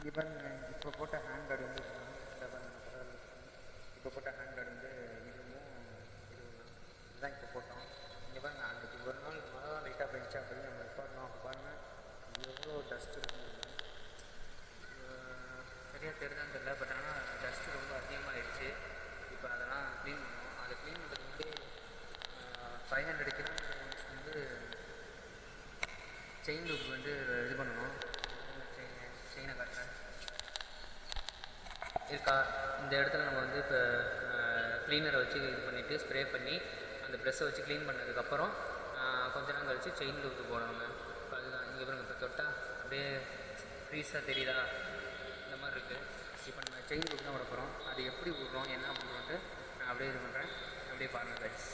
இங்கே பாருங்க இப்போ போட்ட ஹேண்ட் கார்டு வந்து இந்த பாருங்க பரவாயில்ல. இப்போ போட்ட ஹேண்ட் கார்டு வந்து இதுவும் இதுவும் தான் இதுதான் இப்போ போட்டோம் இங்கே பாருங்க அன்றைக்கி ஒரு நாள் மழை லைட்டாக பெஞ்சா அப்படின்னு நம்ம போடணும் அப்போ பாருங்க எவ்வளோ டஸ்ட் இருக்குங்க சரியாக தெரியுதான்னு தெரியல பட் ஆனால் டஸ்ட் ரொம்ப அதிகமாகிடுச்சு இப்போ அதெல்லாம் க்ளீன் பண்ணணும் அதை க்ளீன் பண்ணுறதுக்கு வந்து ஃபைவ் ஹண்ட்ரட் கிலோமீட்டர் வந்து செயின் லூப் வந்து இது பண்ணணும் செயினை காட்டுறேன் இருக்கா இந்த இடத்துல நம்ம வந்து இப்போ க்ளீனரை வச்சு இது பண்ணிவிட்டு ஸ்ப்ரே பண்ணி அந்த ப்ரெஷ்ஷை வச்சு க்ளீன் பண்ணதுக்கப்புறம் கொஞ்ச நேரம் கழிச்சு செயின் லூப் போடணுங்க இப்போ அதுதான் இங்கே பாருங்க இப்போ தொட்டா அப்படியே ஃப்ரீஸாக தெரியுதா இந்த மாதிரி இருக்குது இப்போ நம்ம செயின் லூப் தான் விட போகிறோம் அது எப்படி விடுறோம் என்ன பண்ணுறோன்ட்டு நான் அப்படியே இது பண்ணுறேன் அப்படியே பாருங்கள் guys.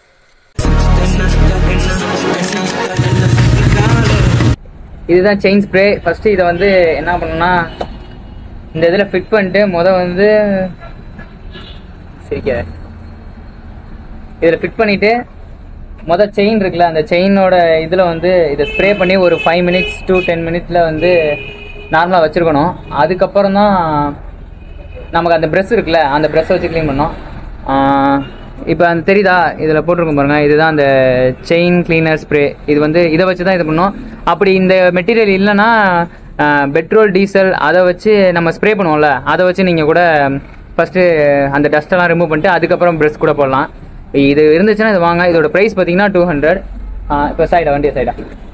இதுதான் செயின் ஸ்ப்ரே ஃபஸ்ட்டு இதை வந்து என்ன பண்ணணும்னா இந்த இதில் ஃபிட் பண்ணிட்டு முத வந்து சிரிக்காத இதில் ஃபிட் பண்ணிவிட்டு முத செயின் இருக்குல்ல அந்த செயினோட இதில் வந்து இதை ஸ்ப்ரே பண்ணி ஒரு ஃபைவ் மினிட்ஸ் டு டென் மினிட்ஸில் வந்து நார்மலாக வச்சுருக்கணும் அதுக்கப்புறம் தான் நமக்கு அந்த ப்ரெஷ் இருக்குல்ல அந்த ப்ரெஷ்ஷை வச்சு க்ளீன் பண்ணோம் இப்போ அந்த தெரியுதா இதில் போட்டிருக்கோம் பாருங்க இதுதான் அந்த செயின் கிளீனர் ஸ்ப்ரே இது வந்து இதை வச்சு தான் இது பண்ணோம் அப்படி இந்த மெட்டீரியல் இல்லைன்னா பெட்ரோல் டீசல் அதை வச்சு நம்ம ஸ்ப்ரே பண்ணுவோம்ல அதை வச்சு நீங்கள் கூட ஃபஸ்ட்டு அந்த டஸ்ட்டெல்லாம் ரிமூவ் பண்ணிட்டு அதுக்கப்புறம் ப்ரெஷ் கூட போடலாம் இது இருந்துச்சுன்னா இது வாங்க இதோட ப்ரைஸ் பார்த்தீங்கன்னா டூ ஹண்ட்ரட் இப்போ சைடா வண்டியா சைடா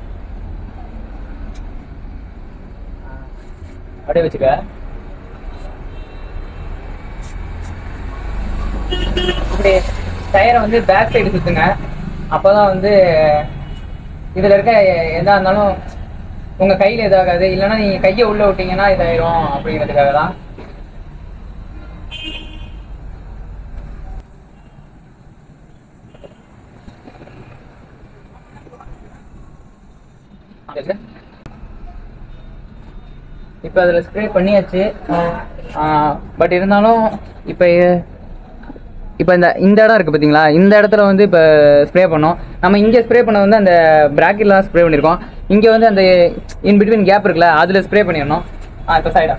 அப்படியே வச்சுக்க இப்படி டயரை வந்து பேக் சைடு சுத்துங்க அப்பதான் வந்து இதுல இருக்க எ- எதா இருந்தாலும் உங்க கையில இதாகாது இல்லைன்னா நீங்க கையை உள்ள விட்டீங்கன்னா இதாயிரும் அப்படிங்கிறதுக்காக தான் இப்போ அதில் ஸ்ப்ரே பண்ணியாச்சு பட் இருந்தாலும் இப்போ இப்போ இந்த இந்த இடம் இருக்குது பார்த்தீங்களா இந்த இடத்துல வந்து இப்போ ஸ்ப்ரே பண்ணோம் நம்ம இங்கே ஸ்ப்ரே பண்ண வந்து அந்த பிராக்கெட்லாம் ஸ்ப்ரே பண்ணியிருக்கோம் இங்கே வந்து அந்த இன் பிட்வீன் கேப் இருக்குல்ல அதில் ஸ்ப்ரே பண்ணிடணும் ஆ இப்போ சைடா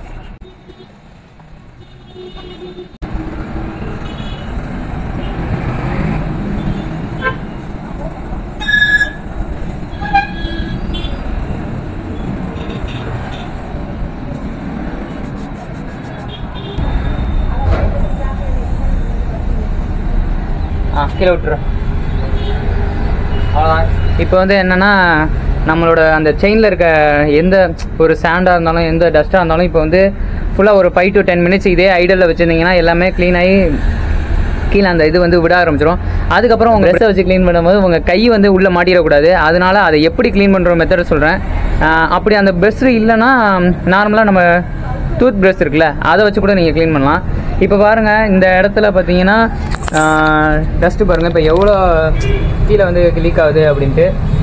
ஆ கீழே விட்டுறோம் அவ்வளோதான் இப்போ வந்து என்னென்னா நம்மளோட அந்த செயினில் இருக்க எந்த ஒரு சாண்டாக இருந்தாலும் எந்த டஸ்ட்டாக இருந்தாலும் இப்போ வந்து ஃபுல்லாக ஒரு ஃபைவ் டு டென் மினிட்ஸ் இதே ஐடலில் வச்சுருந்தீங்கன்னா எல்லாமே க்ளீன் ஆகி கீழே அந்த இது வந்து விட ஆரம்பிச்சிடும் அதுக்கப்புறம் உங்கள் ட்ரெஸ்ஸை வச்சு க்ளீன் பண்ணும்போது உங்கள் கை வந்து உள்ளே மாட்டிடக்கூடாது அதனால அதை எப்படி க்ளீன் பண்ணுற மெத்தட் சொல்கிறேன் அப்படி அந்த ப்ரெஷ் இல்லைன்னா நார்மலாக நம்ம டூத் ப்ரஷ் இருக்குல்ல அதை வச்சு கூட நீங்கள் க்ளீன் பண்ணலாம் இப்போ பாருங்கள் இந்த இடத்துல பார்த்தீங்கன்னா டஸ்ட்டு பாருங்கள் இப்போ எவ்வளோ கீழே வந்து லீக் ஆகுது அப்படின்ட்டு